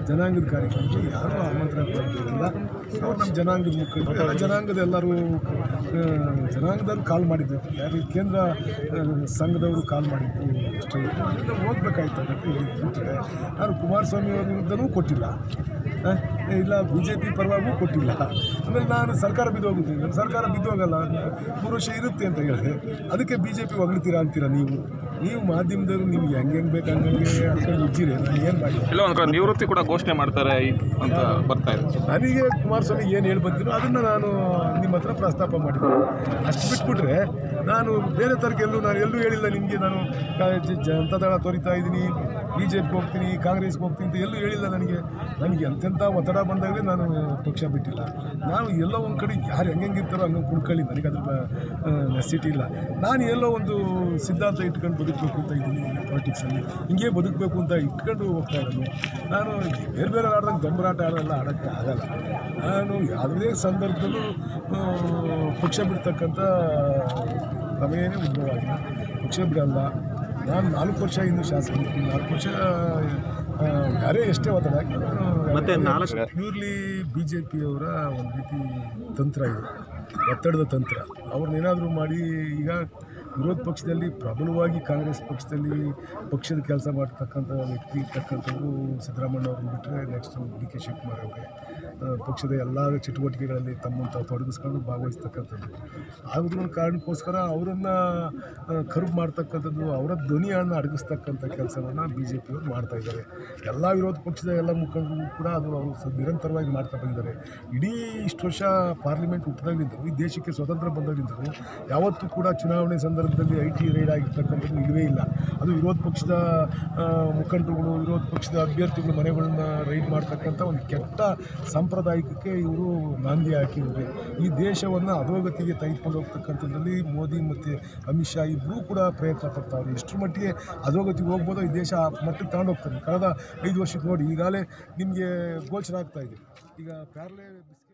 ಜನಾಂಗದ ಕಾರ್ಯಕ್ರಮಕ್ಕೆ ಯಾರೂ ಆಮಂತ್ರಣ ಕೊಡಬೇಕಿಲ್ಲ ಅವ್ರು ನಮ್ಮ ಜನಾಂಗದ ಮುಖಂಡರು ಎಲ್ಲ ಜನಾಂಗದ ಎಲ್ಲರೂ ಆ, ಜನಾಂಗದವ್ರು ಕಾಲ್ ಮಾಡಿದ್ರು ಯಾರು ಕೇಂದ್ರ ಆ, ಸಂಘದವರು ಕಾಲ್ ಮಾಡಿದ್ದು ಅಷ್ಟೇ ಎಲ್ಲ ಹೋಗ್ಬೇಕಾಯ್ತು ಅಂತ ಹೇಳಿಬಿಟ್ರೆ ನಾನು ಕುಮಾರಸ್ವಾಮಿ ಅವ್ರ ವಿರುದ್ಧನೂ ಕೊಟ್ಟಿಲ್ಲ ಆ, ಇಲ್ಲ ಬಿ ಜೆ ಪಿ ಪರವಾಗೂ ಕೊಟ್ಟಿಲ್ಲ ಆಮೇಲೆ ನಾನು ಸರ್ಕಾರ ಬಿದ್ದೋಗುತ್ತೆ ನಮ್ಮ ಸರ್ಕಾರ ಬಿದ್ದೋಗಲ್ಲ ಮೂರು ವರ್ಷ ಇರುತ್ತೆ ಅಂತ ಹೇಳಿದೆ ಅದಕ್ಕೆ ಬಿ ಜೆ ಪಿ ಹೊಗಳ್ತೀರಾ ಅಂತೀರಾ ನೀವು ನೀವು ಮಾಧ್ಯಮದವರು ನಿಮ್ಗೆ ಹೆಂಗೆ ಹೆಂಗೆ ಬೇಕು ಹಂಗೆ ಹಾಕೊಂಡು ಉಜ್ಜಿರಿ ನಾನು ಏನು ಮಾಡಿ ಇಲ್ಲ ಒಂದು ಕಡೆ ನಿವೃತ್ತಿ ಕೂಡ ಘೋಷಣೆ ಮಾಡ್ತಾರೆ ಇ- ಅಂತ ಬರ್ತಾ ಇದೆ ನನಗೆ ಕುಮಾರಸ್ವಾಮಿ ಏನು ಹೇಳಿ ಬಂದಿರೋ ಅದನ್ನು ನಾನು ನಿಮ್ಮ ಹತ್ರ ಪ್ರಸ್ತಾಪ ಮಾಡಿದ್ದೆ ಅಷ್ಟು ಬಿಟ್ಬಿಟ್ರೆ ನಾನು ಬೇರೆ ಥರಕ್ಕೆ ಎಲ್ಲೂ ನಾನು ಎಲ್ಲೂ ಹೇಳಿಲ್ಲ ನಿಮಗೆ ನಾನು ಕ- ಜ- ಜನತಾದಳ ತೋರಿತಾ ಇದ್ದೀನಿ ಬಿ ಜೆ ಪಿಗೆ ಹೋಗ್ತೀನಿ ಕಾಂಗ್ರೆಸ್ಗೆ ಹೋಗ್ತೀನಿ ಅಂತ ಎಲ್ಲೂ ಹೇಳಿಲ್ಲ ನನಗೆ ನನಗೆ ಎಂತೆಂಥ ಒತ್ತಡ ಬಂದಾಗಲೇ ನಾನು ಪಕ್ಷ ಬಿಟ್ಟಿಲ್ಲ ನಾನು ಎಲ್ಲೋ ಒಂದು ಕಡೆ ಯಾರು ಹೆಂಗೆ ಇರ್ತಾರೋ ಹಂಗೆ ಕುಣ್ಕೊಳ್ಳಿ ನನಗೆ ಅದ್ರ ನೆಸಿಟಿ ಇಲ್ಲ ನಾನು ಎಲ್ಲೋ ಒಂದು ಸಿದ್ಧಾಂತ ಇಟ್ಕೊಂಡು ಬದುಕಬೇಕು ಅಂತ ಇದ್ದೀನಿ ಪಾಲಿಟಿಕ್ಸಲ್ಲಿ ಹಿಂಗೆ ಬದುಕಬೇಕು ಅಂತ ಇಟ್ಕೊಂಡು ಹೋಗ್ತಾ ಇರೋದು ನಾನು ಬೇರೆ ಬೇರೆ ಆಡ್ದಂಗೆ ದೊಂಬರಾಟ ಆಡೋಲ್ಲ ಆಡೋಕ್ಕೆ ಆಗಲ್ಲ ನಾನು ಯಾವುದೇ ಸಂದರ್ಭದಲ್ಲೂ ಆ, ಪಕ್ಷ ಬಿಡ್ತಕ್ಕಂಥ ಸಮಯನೇ ಉದ್ಭವ ಆಗಿಲ್ಲ ಪಕ್ಷ ಬಿಡಲ್ಲ ನಾನು ನಾಲ್ಕು ವರ್ಷ ಇನ್ನು ಶಾಸಕ ನಾಲ್ಕು ವರ್ಷ ಆ, ಯಾರೇ ಎಷ್ಟೇ ಒತ್ತಡ ಹಾಕಿ ನಾನು ಮತ್ತೆ ನಾಲ್ಕು ಪ್ಯೂರ್ಲಿ ಬಿ ಜೆ ಪಿಯವರ ಒಂದು ರೀತಿ ತಂತ್ರ ಇದು ಒತ್ತಡದ ತಂತ್ರ ಅವ್ರನ್ನೇನಾದರೂ ಮಾಡಿ ಈಗ ವಿರೋಧ ಪಕ್ಷದಲ್ಲಿ ಪ್ರಬಲವಾಗಿ ಕಾಂಗ್ರೆಸ್ ಪಕ್ಷದಲ್ಲಿ ಪಕ್ಷದ ಕೆಲಸ ಮಾಡ್ತಕ್ಕಂಥ ವ್ಯಕ್ತಿ ಇರ್ತಕ್ಕಂಥವ್ರು ಸಿದ್ದರಾಮಯ್ಯ ಅವ್ರನ್ನ ಬಿಟ್ಟರೆ ನೆಕ್ಸ್ಟ್ ಡಿ ಕೆ ಶಿವಕುಮಾರ್ ಅವರೇ ಆ, ಪಕ್ಷದ ಎಲ್ಲ ಚಟುವಟಿಕೆಗಳಲ್ಲಿ ತಮ್ಮನ್ನು ತಾವು ತೊಡಗಿಸ್ಕೊಂಡು ಭಾಗವಹಿಸ್ತಕ್ಕಂಥದ್ದು ಆಗೋದ್ರ ಕಾರಣಕ್ಕೋಸ್ಕರ ಅವರನ್ನು ಕರುಬ್ ಮಾಡ್ತಕ್ಕಂಥದ್ದು ಅವರ ಧ್ವನಿಯನ್ನು ಅಡಗಿಸ್ತಕ್ಕಂಥ ಕೆಲಸವನ್ನು ಬಿ ಜೆ ಪಿಯವರು ಮಾಡ್ತಾ ಇದ್ದಾರೆ ಎಲ್ಲ ವಿರೋಧ ಪಕ್ಷದ ಎಲ್ಲ ಮುಖಂಡರು ಕೂಡ ಅದು ಅವರು ಸ- ನಿರಂತರವಾಗಿ ಮಾಡ್ತಾ ಬಂದಿದ್ದಾರೆ ಇಡೀ ಇಷ್ಟು ವರ್ಷ ಪಾರ್ಲಿಮೆಂಟ್ ಹುಟ್ಟಿದಾಗಲಿಂದರು ಈ ದೇಶಕ್ಕೆ ಸ್ವತಂತ್ರ ಬಂದಾಗಲಿಂದರು ಯಾವತ್ತೂ ಕೂಡ ಚುನಾವಣೆ ಸಂದರ್ಭದಲ್ಲಿ ಐ ಟಿ ರೈಡ್ ಆಗಿರ್ತಕ್ಕಂಥದ್ದು ಇಲ್ಲವೇ ಇಲ್ಲ ಅದು ವಿರೋಧ ಪಕ್ಷದ ಆ, ಮುಖಂಡರುಗಳು ವಿರೋಧ ಪಕ್ಷದ ಅಭ್ಯರ್ಥಿಗಳು ಮನೆಗಳನ್ನ ರೈಡ್ ಮಾಡ್ತಕ್ಕಂಥ ಒಂದು ಕೆಟ್ಟ ಸಾಂಪ್ರದಾಯಿಕಕ್ಕೆ ಇವರು ನಾಂದಿ ಹಾಕಿದ್ದಾರೆ ಈ ದೇಶವನ್ನು ಅಧೋಗತಿಗೆ ತೆಗೆದುಕೊಂಡು ಹೋಗ್ತಕ್ಕಂಥದ್ರಲ್ಲಿ ಮೋದಿ ಮತ್ತು ಅಮಿತ್ ಶಾ ಇಬ್ಬರೂ ಕೂಡ ಪ್ರಯತ್ನ ಪಡ್ತಾವ್ರೆ ಎಷ್ಟರ ಮಟ್ಟಿಗೆ ಅಧೋಗತಿಗೆ ಹೋಗ್ಬೋದೋ ಈ ದೇಶ ಆ ಮಟ್ಟಿಗೆ ತಗೊಂಡು ಹೋಗ್ತಾರೆ ಕಳೆದ ಐದು ವರ್ಷಕ್ಕೆ ನೋಡಿ ಈಗಾಗಲೇ ನಿಮಗೆ ಗೋಚರ ಆಗ್ತಾ ಇದೆ ಈಗ ಪ್ಯಾರ್ಲೆ